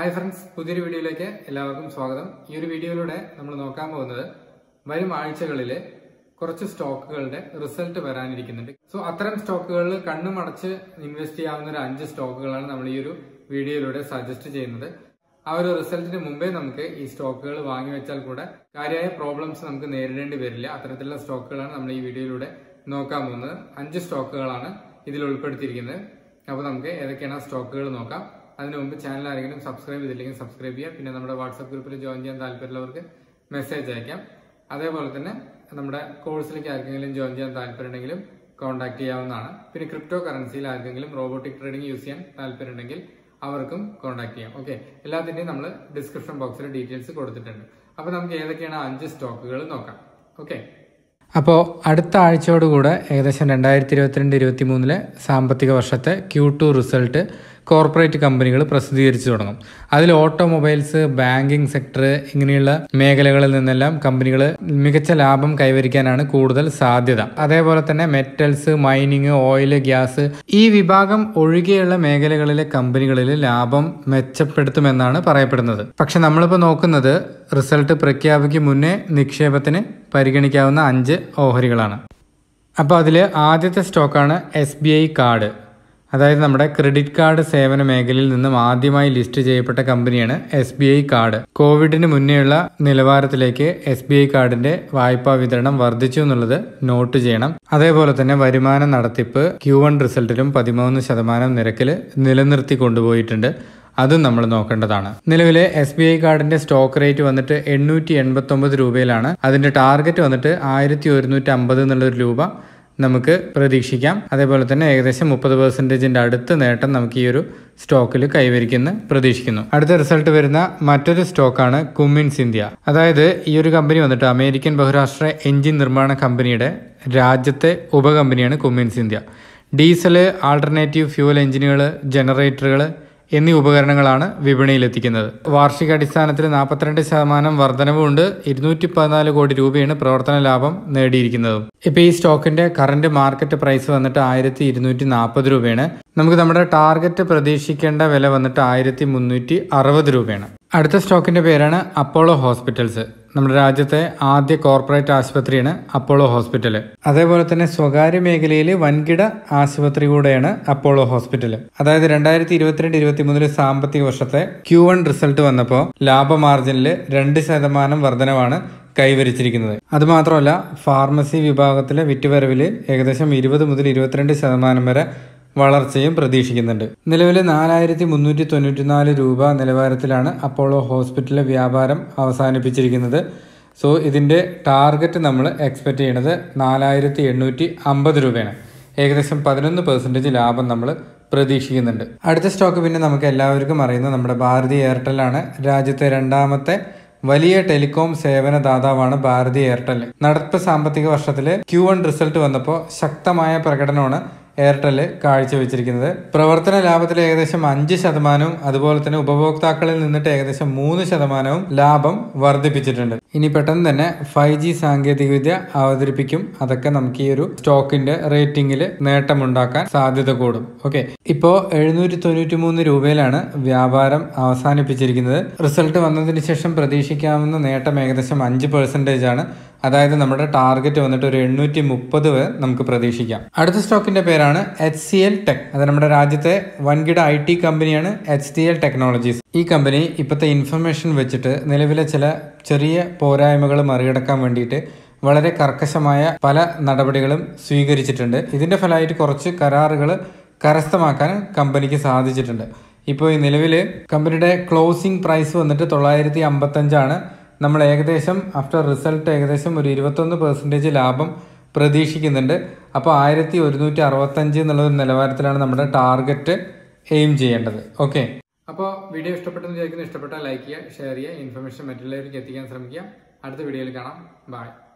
hi friends പുതിയൊരു വീഡിയോയിലേക്ക് എല്ലാവർക്കും സ്വാഗതം ഈ ഒരു വീഡിയോയിലൂടെ നമ്മൾ നോക്കാൻ പോകുന്നത് വരും ആഴ്ചകളിൽ കുറച്ച് സ്റ്റോക്കുകളുടെ റിസൾട്ട് വരാനിരിക്കുന്നുണ്ട് സോ അത്തരം സ്റ്റോക്കുകളിൽ കണ്ണും അടച്ച് ഇൻവെസ്റ്റ് ചെയ്യാവുന്ന ഒരു അഞ്ച് സ്റ്റോക്കുകളാണ് നമ്മൾ ഈ ഒരു വീഡിയോയിലൂടെ സജസ്റ്റ് ചെയ്യുന്നത് ആ ഒരു റിസൾട്ടിന് മുമ്പേ നമുക്ക് ഈ സ്റ്റോക്കുകൾ വാങ്ങി വെച്ചാൽ കൂടെ കാര്യമായ പ്രോബ്ലംസ് നമുക്ക് നേരിടേണ്ടി വരില്ല അത്തരത്തിലുള്ള സ്റ്റോക്കുകളാണ് നമ്മൾ ഈ വീഡിയോയിലൂടെ നോക്കാൻ പോകുന്നത് അഞ്ച് സ്റ്റോക്കുകളാണ് ഇതിൽ ഉൾപ്പെടുത്തിയിരിക്കുന്നത് അപ്പോൾ നമുക്ക് ഏതൊക്കെയാണ് ആ സ്റ്റോക്കുകൾ നോക്കാം അതിന് മുമ്പ് ചാനൽ ആരെങ്കിലും സബ്സ്ക്രൈബ് ചെയ്തില്ലെങ്കിൽ സബ്സ്ക്രൈബ് ചെയ്യുക പിന്നെ നമ്മുടെ വാട്സാപ്പ് ഗ്രൂപ്പിൽ ജോയിൻ ചെയ്യാൻ താല്പര്യമുള്ളവർക്ക് മെസ്സേജ് അയക്കാം അതേപോലെ തന്നെ നമ്മുടെ കോഴ്സിലേക്ക് ആർക്കെങ്കിലും ജോയിൻ ചെയ്യാൻ താല്പര്യമുണ്ടെങ്കിലും കോൺടാക്ട് ചെയ്യാവുന്നതാണ് പിന്നെ ക്രിപ്റ്റോ കറൻസിയിൽ ആർക്കെങ്കിലും റോബോട്ടിക് ട്രേഡിംഗ് യൂസ് ചെയ്യാൻ താല്പര്യമുണ്ടെങ്കിൽ അവർക്കും കോൺടാക്ട് ചെയ്യാം ഓക്കെ എല്ലാത്തിന്റെയും നമ്മൾ ഡിസ്ക്രിപ്ഷൻ ബോക്സിൽ ഡീറ്റെയിൽസ് കൊടുത്തിട്ടുണ്ട് അപ്പോൾ നമുക്ക് ഏതൊക്കെയാണ് ആ അഞ്ച് സ്റ്റോക്കുകൾ നോക്കാം ഓക്കെ അപ്പോൾ അടുത്ത ആഴ്ചയോടുകൂടെ ഏകദേശം രണ്ടായിരത്തി ഇരുപത്തിരണ്ട് ഇരുപത്തി മൂന്നിലെ സാമ്പത്തിക വർഷത്തെ ക്യൂ ടു റിസൾട്ട് കോർപ്പറേറ്റ് കമ്പനികൾ പ്രസിദ്ധീകരിച്ചു തുടങ്ങും അതിൽ ഓട്ടോമൊബൈൽസ് ബാങ്കിങ് സെക്ടർ ഇങ്ങനെയുള്ള മേഖലകളിൽ നിന്നെല്ലാം കമ്പനികൾ മികച്ച ലാഭം കൈവരിക്കാനാണ് കൂടുതൽ സാധ്യത അതേപോലെ തന്നെ മെറ്റൽസ് മൈനിങ് ഓയിൽ ഗ്യാസ് ഈ വിഭാഗം ഒഴികെയുള്ള മേഖലകളിലെ കമ്പനികളിൽ ലാഭം മെച്ചപ്പെടുത്തുമെന്നാണ് പറയപ്പെടുന്നത് പക്ഷെ നമ്മളിപ്പോൾ നോക്കുന്നത് റിസൾട്ട് പ്രഖ്യാപിക്കും മുന്നേ നിക്ഷേപത്തിന് പരിഗണിക്കാവുന്ന അഞ്ച് ഓഹരികളാണ് അപ്പോൾ അതിൽ ആദ്യത്തെ സ്റ്റോക്കാണ് എസ് ബി ഐ കാർഡ് അതായത് നമ്മുടെ ക്രെഡിറ്റ് കാർഡ് സേവന മേഖലയിൽ നിന്നും ആദ്യമായി ലിസ്റ്റ് ചെയ്യപ്പെട്ട കമ്പനിയാണ് എസ് ബി ഐ കാർഡ് കോവിഡിന് മുന്നേയുള്ള നിലവാരത്തിലേക്ക് എസ് ബി ഐ കാർഡിന്റെ വായ്പാ വിതരണം വർദ്ധിച്ചു എന്നുള്ളത് നോട്ട് ചെയ്യണം അതേപോലെ തന്നെ വരുമാന നടത്തിപ്പ് ക്യൂ വൺ റിസൾട്ടിലും പതിമൂന്ന് ശതമാനം നിരക്കിൽ നിലനിർത്തി കൊണ്ടുപോയിട്ടുണ്ട് അതും നമ്മൾ നോക്കേണ്ടതാണ് നിലവിലെ എസ് ബി ഐ കാർഡിന്റെ സ്റ്റോക്ക് റേറ്റ് വന്നിട്ട് എണ്ണൂറ്റി എൺപത്തി ഒമ്പത് രൂപയിലാണ് അതിന്റെ ടാർഗറ്റ് വന്നിട്ട് ആയിരത്തി ഒരുന്നൂറ്റി അമ്പത് എന്നുള്ളൊരു രൂപ നമുക്ക് പ്രതീക്ഷിക്കാം അതേപോലെ തന്നെ ഏകദേശം മുപ്പത് പെർസെൻറ്റേജിന്റെ അടുത്ത് നേട്ടം നമുക്ക് ഈ ഒരു സ്റ്റോക്കിൽ കൈവരിക്കുന്നു പ്രതീക്ഷിക്കുന്നു അടുത്ത റിസൾട്ട് വരുന്ന മറ്റൊരു സ്റ്റോക്കാണ് കുമ്മിൻസ് ഇന്ത്യ അതായത് ഈ ഒരു കമ്പനി വന്നിട്ട് അമേരിക്കൻ ബഹുരാഷ്ട്ര എഞ്ചിൻ നിർമ്മാണ കമ്പനിയുടെ രാജ്യത്തെ ഉപകമ്പനിയാണ് Cummins India diesel alternative fuel എഞ്ചിനുകൾ ജനറേറ്ററുകൾ എന്നീ ഉപകരണങ്ങളാണ് വിപണിയിലെത്തിക്കുന്നത് വാർഷിക അടിസ്ഥാനത്തിൽ നാൽപ്പത്തിരണ്ട് ശതമാനം വർധനവുണ്ട് ഇരുന്നൂറ്റി പതിനാല് കോടി രൂപയാണ് പ്രവർത്തന ലാഭം നേടിയിരിക്കുന്നതും ഇപ്പൊ ഈ സ്റ്റോക്കിന്റെ കറന്റ് മാർക്കറ്റ് പ്രൈസ് വന്നിട്ട് ആയിരത്തി ഇരുന്നൂറ്റി നാൽപ്പത് രൂപയാണ് നമുക്ക് നമ്മുടെ ടാർഗറ്റ് പ്രതീക്ഷിക്കേണ്ട വില വന്നിട്ട് ആയിരത്തി മുന്നൂറ്റി അറുപത് രൂപയാണ് അടുത്ത സ്റ്റോക്കിന്റെ പേരാണ് അപ്പോളോ ഹോസ്പിറ്റൽസ് നമ്മുടെ രാജ്യത്തെ ആദ്യ കോർപ്പറേറ്റ് ആശുപത്രിയാണ് അപ്പോളോ ഹോസ്പിറ്റൽ അതേപോലെ തന്നെ സ്വകാര്യ മേഖലയിൽ വൻകിട ആശുപത്രി കൂടെയാണ് അപ്പോളോ ഹോസ്പിറ്റൽ അതായത് രണ്ടായിരത്തി ഇരുപത്തിരണ്ട് ഇരുപത്തി മൂന്നില് സാമ്പത്തിക വർഷത്തെ ക്യൂ വൺ റിസൾട്ട് വന്നപ്പോൾ ലാഭ മാർജിനിൽ രണ്ട് ശതമാനം വർധനവാണ് കൈവരിച്ചിരിക്കുന്നത് അതുമാത്രമല്ല ഫാർമസി വിഭാഗത്തിലെ വിറ്റുവരവിൽ ഏകദേശം ഇരുപത് മുതൽ ഇരുപത്തിരണ്ട് ശതമാനം വരെ വളർച്ചയും പ്രതീക്ഷിക്കുന്നുണ്ട് നിലവിലെ നാലായിരത്തി മുന്നൂറ്റി തൊണ്ണൂറ്റിനാല് രൂപ നിലവാരത്തിലാണ് അപ്പോളോ ഹോസ്പിറ്റലിലെ വ്യാപാരം അവസാനിപ്പിച്ചിരിക്കുന്നത് സോ ഇതിൻ്റെ ടാർഗറ്റ് നമ്മൾ എക്സ്പെക്റ്റ് ചെയ്യുന്നത് നാലായിരത്തി എണ്ണൂറ്റി അമ്പത് രൂപയാണ് ഏകദേശം പതിനൊന്ന് പെർസെൻറ്റേജ് ലാഭം നമ്മൾ പ്രതീക്ഷിക്കുന്നുണ്ട് അടുത്ത സ്റ്റോക്ക് പിന്നെ നമുക്ക് എല്ലാവർക്കും അറിയുന്ന നമ്മുടെ ഭാരതി എയർടെലാണ് രാജ്യത്തെ രണ്ടാമത്തെ വലിയ ടെലികോം സേവന ദാതാവാണ് ഭാരതി എയർടെൽ നടപ്പ് സാമ്പത്തിക വർഷത്തിലെ ക്യൂ വൺ റിസൾട്ട് വന്നപ്പോൾ ശക്തമായ പ്രകടനമാണ് എയർടെൽ കാഴ്ചവെച്ചിരിക്കുന്നത് പ്രവർത്തന ലാഭത്തിൽ ഏകദേശം അഞ്ച് ശതമാനവും അതുപോലെ തന്നെ ഉപഭോക്താക്കളിൽ നിന്നിട്ട് ഏകദേശം മൂന്ന് ശതമാനവും ലാഭം വർദ്ധിപ്പിച്ചിട്ടുണ്ട് ഇനി പെട്ടെന്ന് തന്നെ ഫൈവ് ജി സാങ്കേതികവിദ്യ അവതരിപ്പിക്കും അതൊക്കെ നമുക്ക് ഈ ഒരു സ്റ്റോക്കിന്റെ റേറ്റിംഗിൽ നേട്ടമുണ്ടാക്കാൻ സാധ്യത കൂടും ഓക്കെ ഇപ്പോ എഴുന്നൂറ്റി തൊണ്ണൂറ്റി മൂന്ന് രൂപയിലാണ് വ്യാപാരം അവസാനിപ്പിച്ചിരിക്കുന്നത് റിസൾട്ട് വന്നതിന് ശേഷം പ്രതീക്ഷിക്കാവുന്ന നേട്ടം ഏകദേശം അഞ്ച് പെർസെൻറ്റേജ് ആണ് അതായത് നമ്മുടെ ടാർഗറ്റ് വന്നിട്ട് ഒരു എണ്ണൂറ്റി മുപ്പത് വരെ നമുക്ക് പ്രതീക്ഷിക്കാം അടുത്ത സ്റ്റോക്കിന്റെ പേരാണ് എച്ച് സി എൽ ടെക് അത് നമ്മുടെ രാജ്യത്തെ വൻകിട ഐ ടി കമ്പനിയാണ് എച്ച് ഡി എൽ ടെക്നോളജീസ് ഈ കമ്പനി ഇപ്പോഴത്തെ ഇൻഫർമേഷൻ വെച്ചിട്ട് നിലവിലെ ചില ചെറിയ പോരായ്മകൾ മറികടക്കാൻ വേണ്ടിയിട്ട് വളരെ കർക്കശമായ പല നടപടികളും സ്വീകരിച്ചിട്ടുണ്ട് ഇതിന്റെ ഫലമായിട്ട് കുറച്ച് കരാറുകൾ കരസ്ഥമാക്കാൻ കമ്പനിക്ക് സാധിച്ചിട്ടുണ്ട് ഇപ്പോൾ ഈ നിലവിൽ കമ്പനിയുടെ ക്ലോസിംഗ് പ്രൈസ് വന്നിട്ട് തൊള്ളായിരത്തി അമ്പത്തഞ്ചാണ് നമ്മൾ ഏകദേശം ആഫ്റ്റർ റിസൾട്ട് ഏകദേശം ഒരു ഇരുപത്തൊന്ന് പെർസെൻറ്റേജ് ലാഭം പ്രതീക്ഷിക്കുന്നുണ്ട് അപ്പോൾ ആയിരത്തി ഒരുന്നൂറ്റി അറുപത്തഞ്ച് എന്നുള്ള ഒരു നിലവാരത്തിലാണ് നമ്മുടെ ടാർഗറ്റ് എയിം ചെയ്യേണ്ടത് ഓക്കെ അപ്പോൾ വീഡിയോ ഇഷ്ടപ്പെട്ടെന്ന് വിചാരിക്കുന്നു ഇഷ്ടപ്പെട്ടാൽ ലൈക്ക് ചെയ്യുക ഷെയർ ചെയ്യുക ഇൻഫർമേഷൻ മറ്റുള്ളവർക്ക് എത്തിക്കാൻ ശ്രമിക്കുക അടുത്ത വീഡിയോയിൽ കാണാം ബൈ